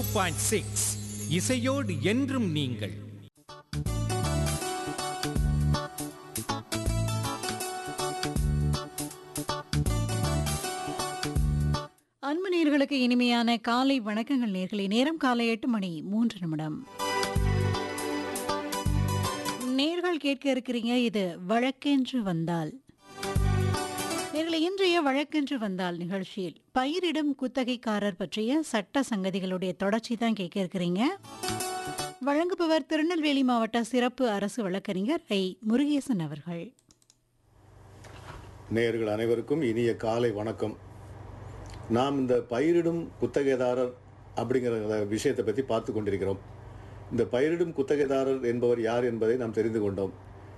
point six இசையோடு என்றும் நீங்கள் அன்பு நேர்களுக்கு இனிமையான காலை வணக்கங்கள் நேர்களே நேரம் காலை எட்டு மணி மூன்று நிமிடம் நேர்கள் கேட்க இருக்கிறீங்க இது வழக்கென்று வந்தால் நேர்களை இன்றைய வழக்கென்று வந்தால் நிகழ்ச்சியில் பயிரிடும் குத்தகைக்காரர் பற்றிய சட்ட சங்கதிகளுடைய தொடர்ச்சி தான் கேட்க இருக்கிறீங்க வழங்குபவர் திருநெல்வேலி மாவட்ட சிறப்பு அரசு வழக்கறிஞர் ஐ முருகேசன் அவர்கள் நேயர்கள் அனைவருக்கும் இனிய காலை வணக்கம் நாம் இந்த பயிரிடும் குத்தகைதாரர் அப்படிங்கிற விஷயத்தை பற்றி பார்த்து கொண்டிருக்கிறோம் இந்த பயிரிடும் குத்தகைதாரர் என்பவர் யார் என்பதை நாம் தெரிந்து கொண்டோம்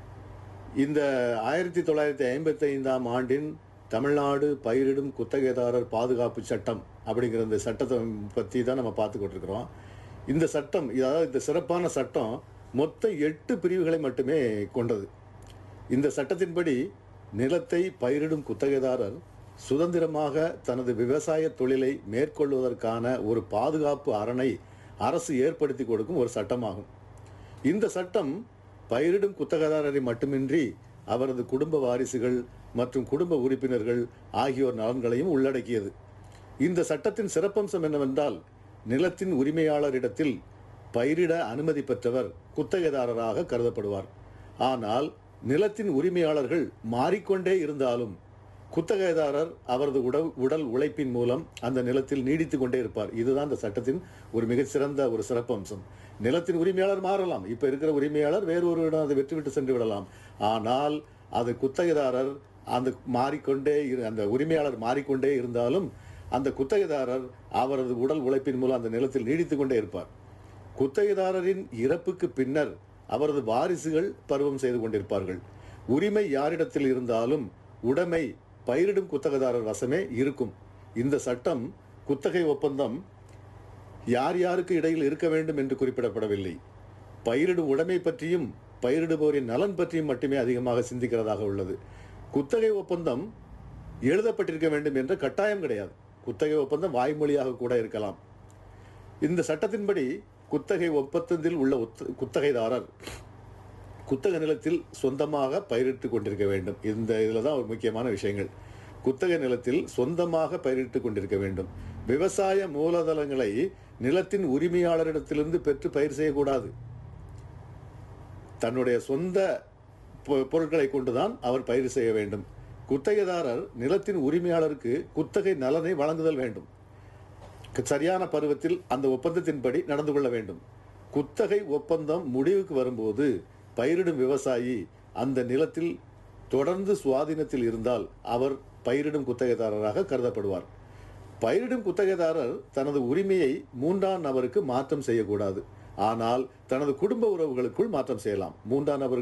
இந்த ஆயிரத்தி தொள்ளாயிரத்தி ஐம்பத்தி ஐந்தாம் ஆண்டின் தமிழ்நாடு பயிரிடும் குத்தகைதாரர் பாதுகாப்பு சட்டம் அப்படிங்கிற இந்த சட்டத்தை பற்றி தான் நம்ம பார்த்து கொண்டிருக்கிறோம் இந்த சட்டம் அதாவது இந்த சிறப்பான சட்டம் மொத்தம் எட்டு பிரிவுகளை மட்டுமே கொண்டது இந்த சட்டத்தின்படி நிலத்தை பயிரிடும் குத்தகைதாரர் சுதந்திரமாக தனது விவசாய தொழிலை மேற்கொள்வதற்கான ஒரு பாதுகாப்பு அரணை அரசு ஏற்படுத்தி கொடுக்கும் ஒரு சட்டமாகும் இந்த சட்டம் பயிரிடும் குத்தகைதாரரை மட்டுமின்றி அவரது குடும்ப வாரிசுகள் மற்றும் குடும்ப உறுப்பினர்கள் ஆகியோர் நலன்களையும் உள்ளடக்கியது இந்த சட்டத்தின் சிறப்பம்சம் என்னவென்றால் நிலத்தின் உரிமையாளரிடத்தில் பயிரிட அனுமதி பெற்றவர் குத்தகைதாரராக கருதப்படுவார் ஆனால் நிலத்தின் உரிமையாளர்கள் மாறிக்கொண்டே இருந்தாலும் குத்தகைதாரர் அவரது உடல் உடல் உழைப்பின் மூலம் அந்த நிலத்தில் நீடித்து கொண்டே இருப்பார் இதுதான் இந்த சட்டத்தின் ஒரு மிகச்சிறந்த ஒரு சிறப்பம்சம் நிலத்தின் உரிமையாளர் மாறலாம் இப்ப இருக்கிற உரிமையாளர் வேறு ஒருவரிடம் அதை விட்டுவிட்டு சென்று விடலாம் ஆனால் அது குத்தகைதாரர் அந்த மாறிக்கொண்டே இரு- அந்த உரிமையாளர் மாறிக்கொண்டே இருந்தாலும் அந்த குத்தகைதாரர் அவரது உடல் உழைப்பின் மூலம் அந்த நிலத்தில் நீடித்து கொண்டே இருப்பார் குத்தகைதாரரின் இறப்புக்கு பின்னர் அவரது வாரிசுகள் பருவம் செய்து கொண்டிருப்பார்கள் உரிமை யாரிடத்தில் இருந்தாலும் உடைமை பயிரிடும் குத்தகைதாரர் வசமே இருக்கும் இந்த சட்டம் குத்தகை ஒப்பந்தம் யார் யாருக்கு இடையில் இருக்க வேண்டும் என்று குறிப்பிடப்படவில்லை பயிரிடும் உடைமை பற்றியும் பயிரிடுபவரின் நலன் பற்றியும் மட்டுமே அதிகமாக சிந்திக்கிறதாக உள்ளது குத்தகை ஒப்பந்தம் எழுதப்பட்டிருக்க வேண்டும் என்ற கட்டாயம் கிடையாது குத்தகை ஒப்பந்தம் வாய்மொழியாக கூட இருக்கலாம் இந்த சட்டத்தின்படி குத்தகை ஒப்பந்தத்தில் உள்ள ஒத்த- குத்தகைதாரர் குத்தக நிலத்தில் சொந்தமாக பயிரிட்டுக் கொண்டிருக்க வேண்டும் இந்த இதில் தான் ஒரு முக்கியமான விஷயங்கள் குத்தக நிலத்தில் சொந்தமாக பயிரிட்டுக் கொண்டிருக்க வேண்டும் விவசாய மூலதனங்களை நிலத்தின் உரிமையாளரிடத்திலிருந்து பெற்று பயிர் செய்யக்கூடாது தன்னுடைய சொந்த பொ- பொருட்களை கொண்டுதான் அவர் பயிர் செய்ய வேண்டும் குத்தகைதாரர் நிலத்தின் உரிமையாளருக்கு குத்தகை நலனை வழங்குதல் வேண்டும் க- சரியான பருவத்தில் அந்த ஒப்பந்தத்தின்படி நடந்து கொள்ள வேண்டும் குத்தகை ஒப்பந்தம் முடிவுக்கு வரும்போது பயிரிடும் விவசாயி அந்த நிலத்தில் தொடர்ந்து சுவாதீனத்தில் இருந்தால் அவர் பயிரிடும் குத்தகைதாரராக கருதப்படுவார் பயிரிடும் குத்தகைதாரர் தனது உரிமையை மூன்றாம் நபருக்கு மாற்றம் செய்யக்கூடாது ஆனால் தனது குடும்ப உறவுகளுக்குள் மாற்றம் செய்யலாம் மூன்றாம் நபர்